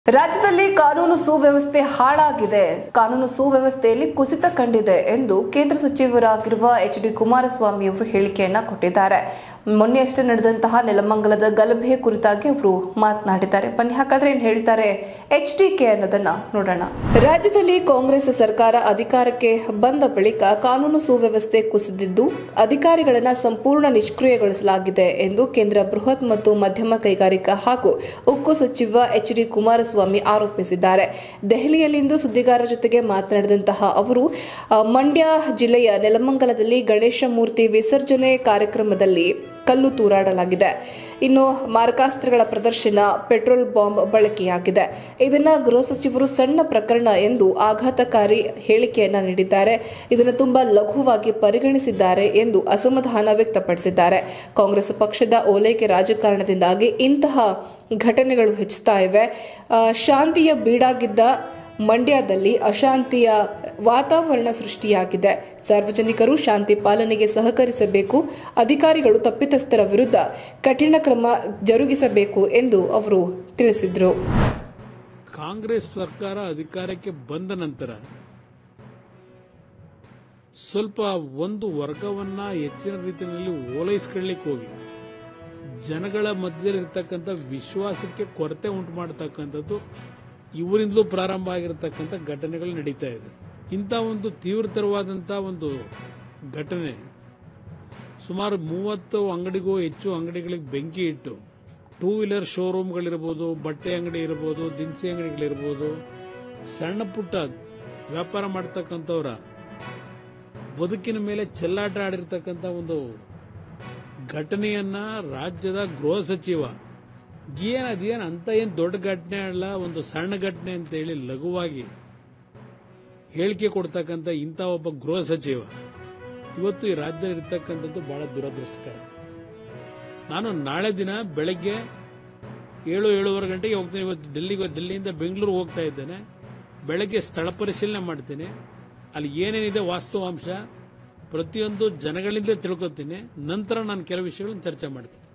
ರಾಜ್ಯದಲ್ಲಿ ಕಾನೂನು ಸುವ್ಯವಸ್ಥೆ ಹಾಳಾಗಿದೆ ಕಾನೂನು ಸುವ್ಯವಸ್ಥೆಯಲ್ಲಿ ಕುಸಿತ ಕಂಡಿದೆ ಎಂದು ಕೇಂದ್ರ ಸಚಿವರಾಗಿರುವ ಎಚ್ ಡಿ ಕುಮಾರಸ್ವಾಮಿ ಅವರು ಹೇಳಿಕೆಯನ್ನ ಕೊಟ್ಟಿದ್ದಾರೆ ಮೊನ್ನೆಯಷ್ಟೇ ನಡೆದಂತಹ ನೆಲಮಂಗಲದ ಗಲಭೆ ಕುರಿತಾಗಿ ಅವರು ಮಾತನಾಡಿದ್ದಾರೆ ಬನ್ನಿ ಹಾಗಾದ್ರೆ ಏನ್ ಹೇಳ್ತಾರೆ ಎಚ್ ಡಿ ಕೆ ಅನ್ನೋದನ್ನ ನೋಡೋಣ ರಾಜ್ಯದಲ್ಲಿ ಕಾಂಗ್ರೆಸ್ ಸರ್ಕಾರ ಅಧಿಕಾರಕ್ಕೆ ಬಂದ ಬಳಿಕ ಕಾನೂನು ಸುವ್ಯವಸ್ಥೆ ಕುಸಿದಿದ್ದು ಅಧಿಕಾರಿಗಳನ್ನ ಸಂಪೂರ್ಣ ನಿಷ್ಕ್ರಿಯಗೊಳಿಸಲಾಗಿದೆ ಎಂದು ಕೇಂದ್ರ ಬೃಹತ್ ಮತ್ತು ಮಧ್ಯಮ ಕೈಗಾರಿಕಾ ಹಾಗೂ ಉಕ್ಕು ಸಚಿವ ಎಚ್ ಡಿ ಕುಮಾರಸ್ವಾಮಿ ಆರೋಪಿಸಿದ್ದಾರೆ ದೆಹಲಿಯಲ್ಲಿಂದು ಸುದ್ದಿಗಾರರ ಜೊತೆಗೆ ಮಾತನಾಡಿದಂತಹ ಅವರು ಆ, ಮಂಡ್ಯ ಜಿಲ್ಲೆಯ ನೆಲಮಂಗಲದಲ್ಲಿ ಗಣೇಶ ಮೂರ್ತಿ ವಿಸರ್ಜನೆ ಕಾರ್ಯಕ್ರಮದಲ್ಲಿ ಕಲ್ಲು ತೂರಾಡಲಾಗಿದೆ ಇನ್ನು ಮಾರಕಾಸ್ತ್ರಗಳ ಪ್ರದರ್ಶನ ಪೆಟ್ರೋಲ್ ಬಾಂಬ್ ಬಳಕೆಯಾಗಿದೆ ಇದನ್ನ ಗೃಹ ಸಚಿವರು ಸಣ್ಣ ಪ್ರಕರಣ ಎಂದು ಆಘಾತಕಾರಿ ಹೇಳಿಕೆಯನ್ನ ನೀಡಿದ್ದಾರೆ ಇದನ್ನು ತುಂಬಾ ಲಘುವಾಗಿ ಪರಿಗಣಿಸಿದ್ದಾರೆ ಎಂದು ಅಸಮಾಧಾನ ವ್ಯಕ್ತಪಡಿಸಿದ್ದಾರೆ ಕಾಂಗ್ರೆಸ್ ಪಕ್ಷದ ಓಲೈಕೆ ರಾಜಕಾರಣದಿಂದಾಗಿ ಇಂತಹ ಘಟನೆಗಳು ಹೆಚ್ಚುತ್ತಾ ಇವೆ ಆ, ಶಾಂತಿಯ ಬೀಡಾಗಿದ್ದ ಮಂಡ್ಯದಲ್ಲಿ ಅಶಾಂತಿಯ ವಾತಾವರಣ ಸೃಷ್ಟಿಯಾಗಿದೆ ಸಾರ್ವಜನಿಕರು ಶಾಂತಿ ಪಾಲನೆಗೆ ಸಹಕರಿಸಬೇಕು ಅಧಿಕಾರಿಗಳು ತಪ್ಪಿತಸ್ಥರ ವಿರುದ್ಧ ಕಠಿಣ ಕ್ರಮ ಜರುಗಿಸಬೇಕು ಎಂದು ಅವರು ತಿಳಿಸಿದರು ಕಾಂಗ್ರೆಸ್ ಸರ್ಕಾರ ಅಧಿಕಾರಕ್ಕೆ ಬಂದ ನಂತರ ಸ್ವಲ್ಪ ಒಂದು ವರ್ಗವನ್ನ ಹೆಚ್ಚಿನ ರೀತಿಯಲ್ಲಿ ಓಲೈಸ್ಕೊಳ್ಳಿಕ್ಕೆ ಹೋಗಿ ಜನಗಳ ಮಧ್ಯದಲ್ಲಿರ್ತಕ್ಕಂಥ ವಿಶ್ವಾಸಕ್ಕೆ ಕೊರತೆ ಉಂಟು ಮಾಡತಕ್ಕಂಥದ್ದು ಇವರಿಂದಲೂ ಪ್ರಾರಂಭ ಆಗಿರತಕ್ಕಂಥ ಘಟನೆಗಳು ನಡೀತಾ ಇದೆ ಇಂಥ ಒಂದು ತೀವ್ರತರವಾದಂಥ ಒಂದು ಘಟನೆ ಸುಮಾರು ಮೂವತ್ತು ಅಂಗಡಿಗೂ ಹೆಚ್ಚು ಅಂಗಡಿಗಳಿಗೆ ಬೆಂಕಿ ಇಟ್ಟು ಟೂ ವೀಲರ್ ಶೋರೂಮ್ಗಳಿರ್ಬೋದು ಬಟ್ಟೆ ಅಂಗಡಿ ಇರ್ಬೋದು ದಿನಸಿ ಅಂಗಡಿಗಳಿರ್ಬೋದು ಸಣ್ಣ ಪುಟ್ಟ ವ್ಯಾಪಾರ ಮಾಡ್ತಕ್ಕಂಥವ್ರ ಬದುಕಿನ ಮೇಲೆ ಚೆಲ್ಲಾಟ ಆಡಿರ್ತಕ್ಕಂಥ ಒಂದು ಘಟನೆಯನ್ನ ರಾಜ್ಯದ ಗೃಹ ಸಚಿವ ಏನ್ ಅದೇನು ಅಂತ ಏನು ದೊಡ್ಡ ಘಟನೆ ಅಲ್ಲ ಒಂದು ಸಣ್ಣ ಘಟನೆ ಅಂತ ಹೇಳಿ ಲಘುವಾಗಿ ಹೇಳಿಕೆ ಕೊಡ್ತಕ್ಕಂಥ ಇಂಥ ಒಬ್ಬ ಗೃಹ ಸಚಿವ ಇವತ್ತು ಈ ರಾಜ್ಯದಲ್ಲಿ ಇರ್ತಕ್ಕಂಥದ್ದು ಬಹಳ ದುರದೃಷ್ಟಕರ ನಾನು ನಾಳೆ ದಿನ ಬೆಳಗ್ಗೆ ಏಳು ಏಳುವರೆ ಗಂಟೆಗೆ ಹೋಗ್ತೀನಿ ಇವತ್ತು ಡೆಲ್ಲಿಗೆ ಡೆಲ್ಲಿಯಿಂದ ಬೆಂಗಳೂರು ಹೋಗ್ತಾ ಇದ್ದೇನೆ ಬೆಳಗ್ಗೆ ಸ್ಥಳ ಪರಿಶೀಲನೆ ಮಾಡ್ತೀನಿ ಅಲ್ಲಿ ಏನೇನಿದೆ ವಾಸ್ತವಾಂಶ ಪ್ರತಿಯೊಂದು ಜನಗಳಿಂದ ತಿಳ್ಕೊತೀನಿ ನಂತರ ನಾನು ಕೆಲವು ವಿಷಯಗಳನ್ನು ಚರ್ಚೆ ಮಾಡ್ತೀನಿ